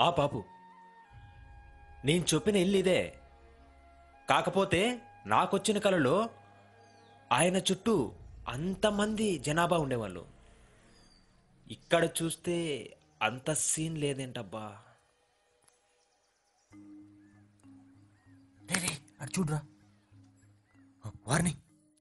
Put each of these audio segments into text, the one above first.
ఆ పాపు నేను చెప్పిన ఇల్లు ఇదే కాకపోతే నాకొచ్చిన కలలో ఆయన చుట్టూ అంతమంది జనాభా ఉండేవాళ్ళు ఇక్కడ చూస్తే అంత సీన్ లేదేంటబ్బా రే రే అటు చూడురా వారిని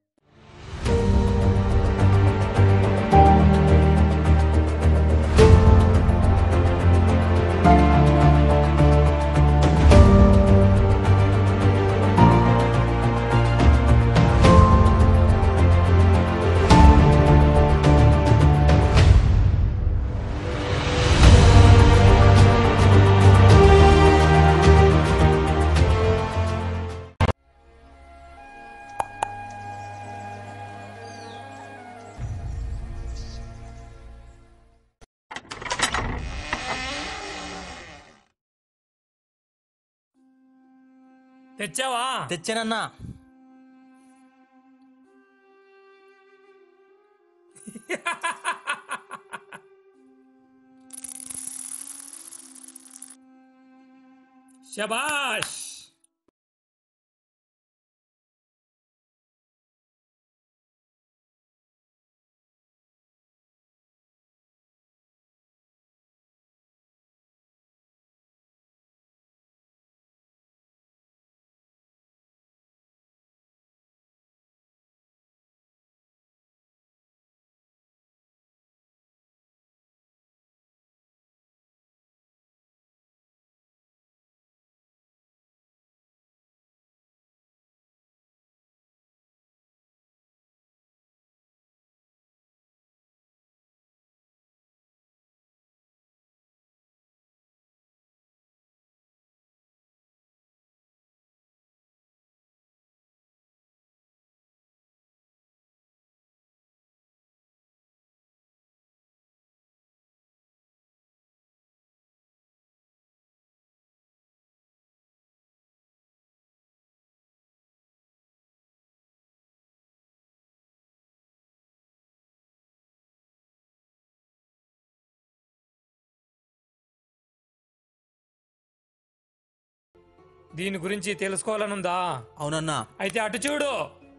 తెచ్చావా తెచ్చానన్నా శబాష్ దీని గురించి తెలుసుకోవాలనుందా అవునన్నా అయితే అటు చూడు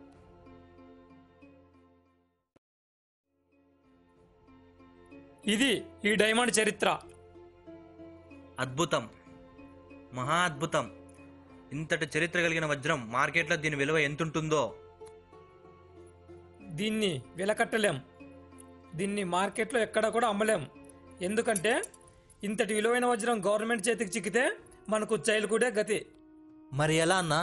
ఇది ఈ డైమండ్ చరిత్ర అద్భుతం మహా అద్భుతం ఇంతటి చరిత్ర కలిగిన వజ్రం మార్కెట్లో దీని విలువ ఎంతుంటుందో దీన్ని వెలకట్టలేం దీన్ని మార్కెట్లో ఎక్కడ కూడా అమ్మలేం ఎందుకంటే ఇంతటి విలువైన వజ్రం గవర్నమెంట్ చేతికి చిక్కితే మనకు చైల్డ్హుడే గతి మరి ఎలా అన్నా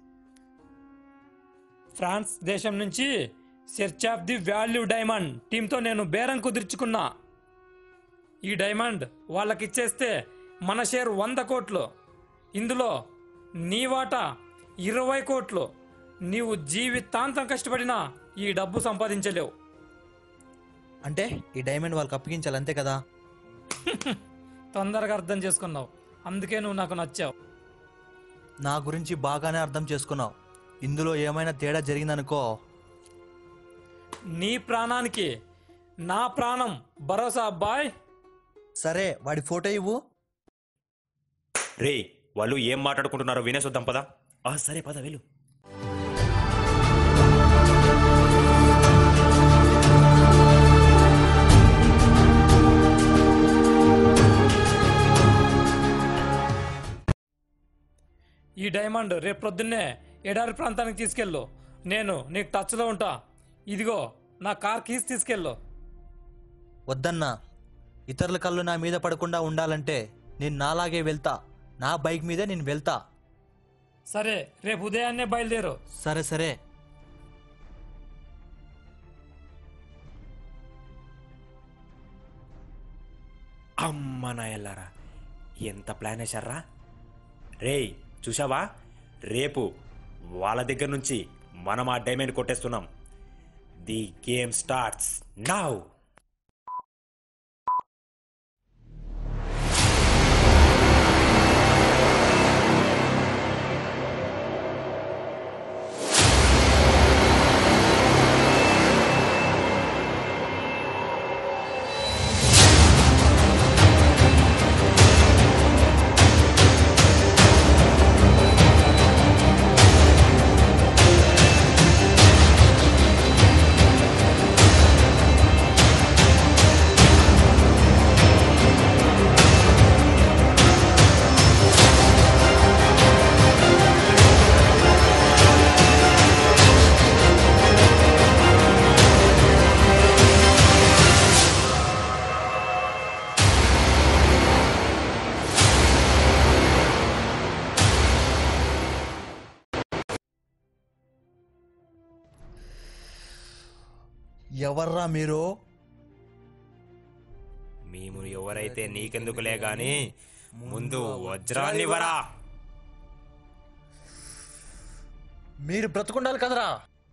ఫ్రాన్స్ దేశం నుంచి search of the value diamond టీంతో నేను బేరం కుదుర్చుకున్నా ఈ డైమండ్ వాళ్ళకిచ్చేస్తే మన షేర్ వంద కోట్లు ఇందులో నీ వాటా ఇరవై కోట్లు నీవు జీవితాంతం కష్టపడినా ఈ డబ్బు సంపాదించలేవు అంటే ఈ డైమండ్ వాళ్ళకి అప్పగించాలి అంతే కదా తొందరగా అర్థం చేసుకున్నావు అందుకే నువ్వు నాకు నచ్చావు నా గురించి బాగానే అర్థం చేసుకున్నావు ఇందులో ఏమైనా తేడా జరిగిందనుకో నీ ప్రాణానికి నా ప్రాణం భరోసా అబ్బాయ్ సరే వాడి ఫోటో ఇవ్వు రే వాళ్ళు ఏం మాట్లాడుకుంటున్నారో వినేసొద్దాం పదా ఆ సరే పద వెళ్ళు ఈ డైమండ్ రేపు ప్రొద్దున్నే ఎడారి ప్రాంతానికి తీసుకెళ్ళు నేను నీకు టచ్లో ఉంటా ఇదిగో నా కార్ కీస్ తీసుకెళ్ళు వద్దన్నా ఇతరుల కళ్ళు నా మీద పడకుండా ఉండాలంటే నేను నాలాగే వెళ్తా నా బైక్ మీదే నేను వెళ్తా సరే రేపు ఉదయాన్నే బయలుదేరు సరే సరే అమ్మ నాయల్లారా ఎంత ప్లాన్ వేశారా రేయ్ చూసావా రేపు వాళ్ళ దగ్గర నుంచి మనం ఆ డైమండ్ కొట్టేస్తున్నాం ది గేమ్ స్టార్ట్స్ నౌ ఎవర్రా మీరు మేము ఎవరైతే నీకెందుకులే గాని ముందు వజ్రాన్ని వరా మీరు బ్రతుకుండాలి కదరా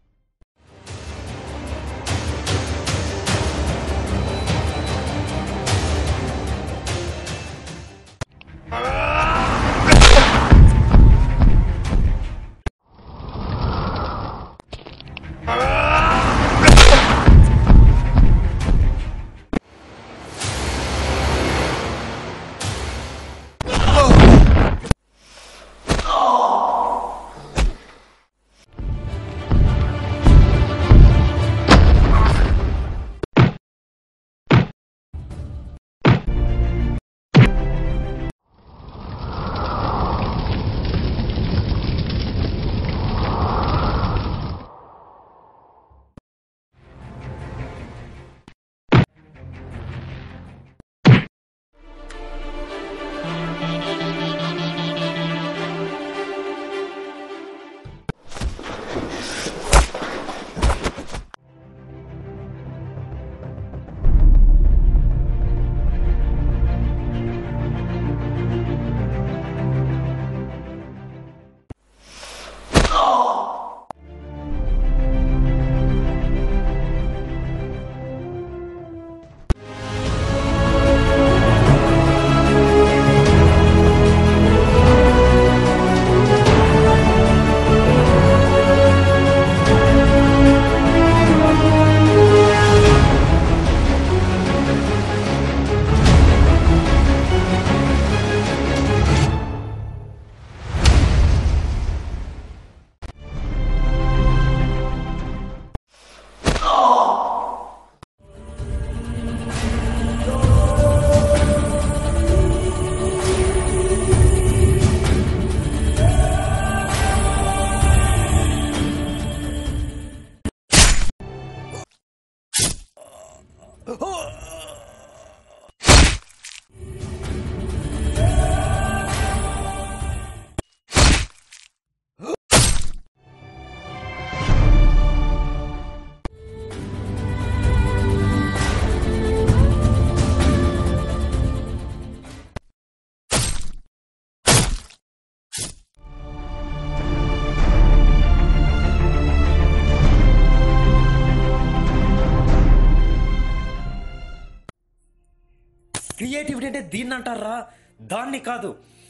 క్రియేటివిటీ అంటే దీన్ని అంటారా దాన్ని కాదు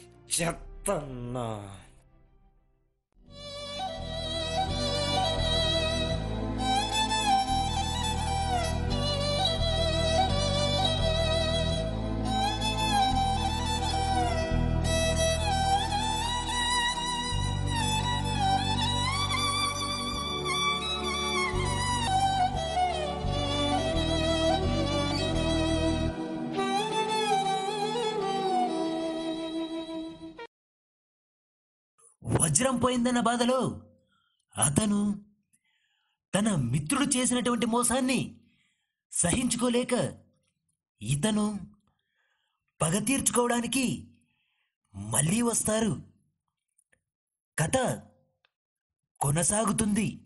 చెత్తన్నా వజ్రం పోయిందన్న బాధలో అతను తన మిత్రుడు చేసినటువంటి మోసాన్ని సహించుకోలేక ఇతను పగ తీర్చుకోవడానికి మళ్ళీ వస్తారు కథ కొనసాగుతుంది